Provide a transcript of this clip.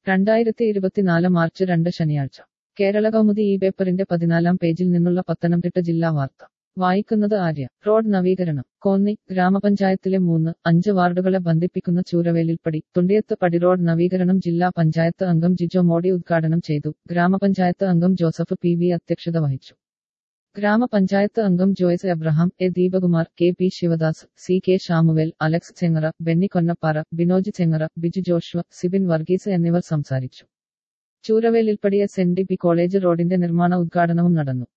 രണ്ടായിരത്തി ഇരുപത്തിനാല് മാർച്ച് രണ്ട് ശനിയാഴ്ച കേരള കൗമുദി ഈ പേപ്പറിന്റെ പതിനാലാം പേജിൽ നിന്നുള്ള പത്തനംതിട്ട ജില്ലാ വാർത്ത വായിക്കുന്നത് ആര്യ റോഡ് നവീകരണം കോന്നി ഗ്രാമപഞ്ചായത്തിലെ മൂന്ന് അഞ്ച് വാർഡുകളെ ബന്ധിപ്പിക്കുന്ന ചൂരവേലിൽപ്പടി തുണ്ടിയത്ത് പടി റോഡ് നവീകരണം ജില്ലാ പഞ്ചായത്ത് അംഗം ജിജോ മോഡി ഉദ്ഘാടനം ചെയ്തു ഗ്രാമപഞ്ചായത്ത് അംഗം ജോസഫ് പി വി അധ്യക്ഷത വഹിച്ചു ഗ്രാമപഞ്ചായത്ത് അംഗം Joyce Abraham A Deepakumar K P Sivadas C K Samuel Alex Chengara Benny Konnappara Binoj Chengara Biju Joshua Sibin Varghese എന്നിവർ സംസാരിച്ചു Chooravelilpadi S N D P college റോഡിന്റെ നിർമ്മാണ ഉദ്ഘാടനവും നടന്നു